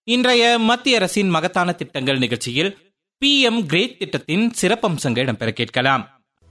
இன்றைய மத்திய அரசின் மகத்தான திட்டங்கள் நிகழ்ச்சியில் பி எம் கிரேட் திட்டத்தின் சிறப்பம்சங்கள் இடம்பெற கேட்கலாம்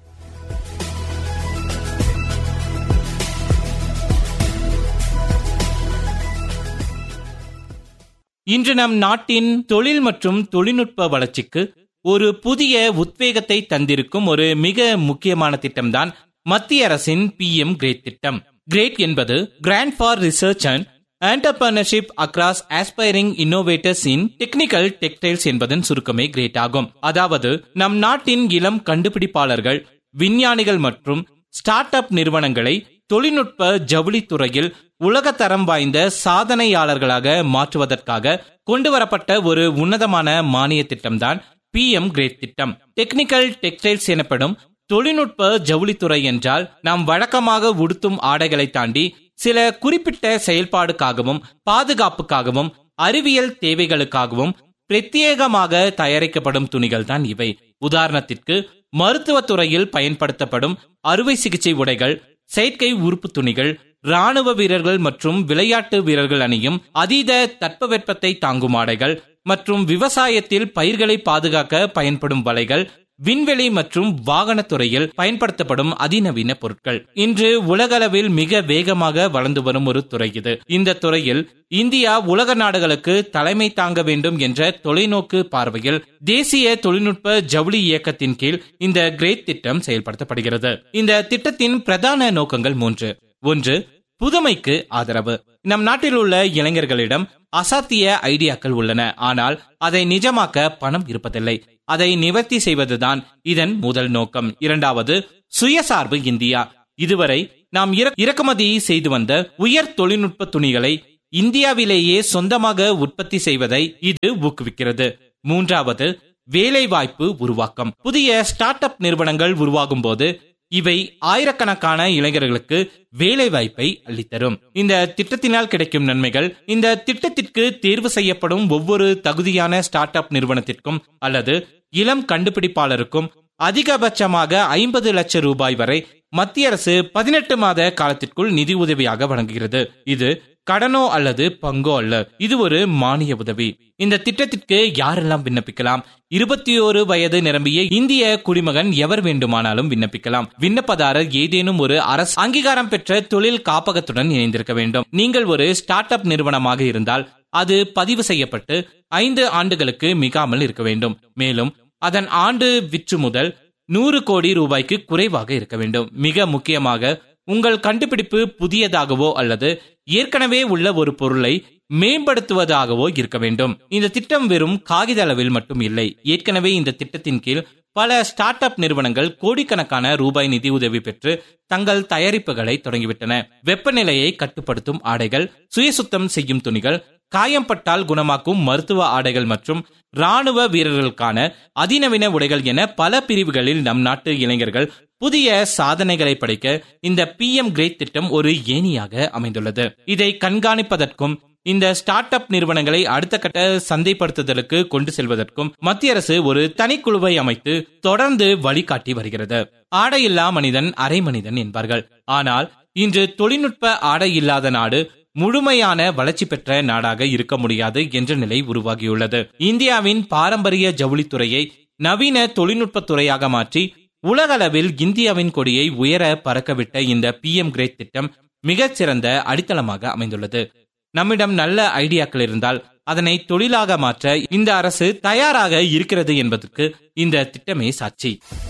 இன்று நம் நாட்டின் தொழில் மற்றும் தொழில்நுட்ப வளர்ச்சிக்கு ஒரு புதிய உத்வேகத்தை தந்திருக்கும் ஒரு மிக முக்கியமான திட்டம்தான் மத்திய அரசின் பி எம் கிரேட் திட்டம் கிரேட் என்பது grant for research and entrepreneurship across aspiring innovators in technical textiles என்பதன் சுருக்கமே கிரேட் ஆகும் அதாவது நம் நாட்டின் இளம் கண்டுபிடிப்பாளர்கள் விஞ்ஞானிகள் மற்றும் ஸ்டார்ட் அப் நிறுவனங்களை தொழில்நுட்ப ஜவுளித்துறையில் உலகத்தரம் வாய்ந்த சாதனையாளர்களாக மாற்றுவதற்காக கொண்டுவரப்பட்ட ஒரு உன்னதமான மானிய திட்டம்தான் பி எம் கிரேட் திட்டம் டெக்னிக்கல் டெக்ஸ்டைல்ஸ் எனப்படும் தொழில்நுட்ப ஜவுளித்துறை என்றால் நாம் வழக்கமாக உடுத்தும் ஆடைகளை தாண்டி சில குறிப்பிட்ட செயல்பாடுக்காகவும் பாதுகாப்புக்காகவும் அறிவியல் தேவைகளுக்காகவும் பிரத்யேகமாக தயாரிக்கப்படும் துணிகள் தான் இவை உதாரணத்திற்கு மருத்துவத்துறையில் பயன்படுத்தப்படும் அறுவை சிகிச்சை உடைகள் செயற்கை உறுப்பு துணிகள் ராணுவ வீரர்கள் மற்றும் விளையாட்டு வீரர்கள் அணியும் அதீத தட்பவெப்பத்தை தாங்கும் ஆடைகள் மற்றும் விவசாயத்தில் பயிர்களை பாதுகாக்க பயன்படும் வலைகள் விண்வெளி மற்றும் வாகனத்துறையில் பயன்படுத்தப்படும் அதிநவீன பொருட்கள் இன்று உலகளவில் மிக வேகமாக வளர்ந்து வரும் ஒரு துறை இது இந்த துறையில் இந்தியா உலக நாடுகளுக்கு தலைமை தாங்க வேண்டும் என்ற தொலைநோக்கு பார்வையில் தேசிய தொழில்நுட்ப ஜவுளி இயக்கத்தின் கீழ் இந்த கிரேட் திட்டம் செயல்படுத்தப்படுகிறது இந்த திட்டத்தின் பிரதான நோக்கங்கள் மூன்று ஒன்று புதுமைக்கு ஆதரவு நம் நாட்டில் உள்ள இளைஞர்களிடம் அசாத்திய ஐடியாக்கள் உள்ளன ஆனால் அதை நிஜமாக்க பணம் இருப்பதில்லை அதை நிவர்த்தி செய்வதுதான் இதன் முதல் நோக்கம் இரண்டாவது சுயசார்பு இந்தியா இதுவரை நாம் இறக்குமதி செய்து வந்த உயர் தொழில்நுட்ப துணிகளை இந்தியாவிலேயே சொந்தமாக உற்பத்தி செய்வதை இது ஊக்குவிக்கிறது மூன்றாவது வேலை வாய்ப்பு உருவாக்கம் புதிய ஸ்டார்ட் அப் நிறுவனங்கள் உருவாகும் போது இவை ஆயிரக்கணக்கான இளைஞர்களுக்கு வேலை வாய்ப்பை அளித்தரும் இந்த திட்டத்தினால் கிடைக்கும் நன்மைகள் இந்த திட்டத்திற்கு தேர்வு செய்யப்படும் ஒவ்வொரு தகுதியான ஸ்டார்ட் அப் நிறுவனத்திற்கும் அல்லது இளம் கண்டுபிடிப்பாளருக்கும் அதிகபட்சமாக ஐம்பது லட்சம் ரூபாய் வரை மத்திய அரசு பதினெட்டு மாத காலத்திற்குள் நிதி உதவியாக வழங்குகிறது இது கடனோ அல்லது பங்கோ அல்ல இது ஒரு மானிய உதவி இந்த திட்டத்திற்கு யாரெல்லாம் விண்ணப்பிக்கலாம் இருபத்தி ஓரு வயது நிரம்பிய இந்திய குடிமகன் எவர் வேண்டுமானாலும் விண்ணப்பிக்கலாம் விண்ணப்பதாரர் ஏதேனும் ஒரு அரசு அங்கீகாரம் பெற்ற தொழில் காப்பகத்துடன் இணைந்திருக்க வேண்டும் நீங்கள் ஒரு ஸ்டார்ட் அப் நிறுவனமாக இருந்தால் அது பதிவு செய்யப்பட்டு ஐந்து ஆண்டுகளுக்கு மிகாமல் இருக்க வேண்டும் மேலும் அதன் ஆண்டு விற்று முதல் நூறு கோடி ரூபாய்க்கு குறைவாக இருக்க வேண்டும் மிக முக்கியமாக உங்கள் கண்டுபிடிப்பு புதியதாகவோ அல்லது ஏற்கனவே உள்ள ஒரு பொருளை மேம்படுத்துவதாகவோ இருக்க வேண்டும் இந்த திட்டம் வெறும் காகித அளவில் மட்டும் இல்லை ஏற்கனவே இந்த திட்டத்தின் கீழ் பல ஸ்டார்ட் அப் நிறுவனங்கள் கோடிக்கணக்கான ரூபாய் நிதி உதவி பெற்று தங்கள் தயாரிப்புகளை தொடங்கிவிட்டன வெப்பநிலையை கட்டுப்படுத்தும் ஆடைகள் சுயசுத்தம் செய்யும் துணிகள் காயம்பட்டால் குணமாக்கும் மருத்துவ ஆடைகள் மற்றும் ராணுவ வீரர்களுக்கான அதிநவீன உடைகள் என பல பிரிவுகளில் நம் நாட்டு இளைஞர்கள் புதிய சாதனைகளை படைக்க இந்த பி எம் கிரேட் திட்டம் ஒரு ஏணியாக அமைந்துள்ளது இதை கண்காணிப்பதற்கும் இந்த ஸ்டார்ட் அப் நிறுவனங்களை அடுத்த கட்ட சந்தைப்படுத்துதலுக்கு கொண்டு செல்வதற்கும் மத்திய அரசு ஒரு தனிக்குழுவை அமைத்து தொடர்ந்து வழிகாட்டி வருகிறது ஆடையில்லா மனிதன் அரை மனிதன் என்பார்கள் ஆனால் இன்று தொழில்நுட்ப ஆடை இல்லாத நாடு முழுமையான வளர்ச்சி பெற்ற நாடாக இருக்க முடியாது என்ற நிலை உருவாகியுள்ளது இந்தியாவின் பாரம்பரிய ஜவுளித்துறையை நவீன தொழில்நுட்ப துறையாக மாற்றி உலகளவில் இந்தியாவின் கொடியை உயர பறக்கவிட்ட இந்த பி எம் கிரேட் திட்டம் மிகச்சிறந்த அடித்தளமாக அமைந்துள்ளது நம்மிடம் நல்ல ஐடியாக்கள் இருந்தால் அதனை தொழிலாக மாற்ற இந்த அரசு தயாராக இருக்கிறது என்பதற்கு இந்த திட்டமே சாட்சி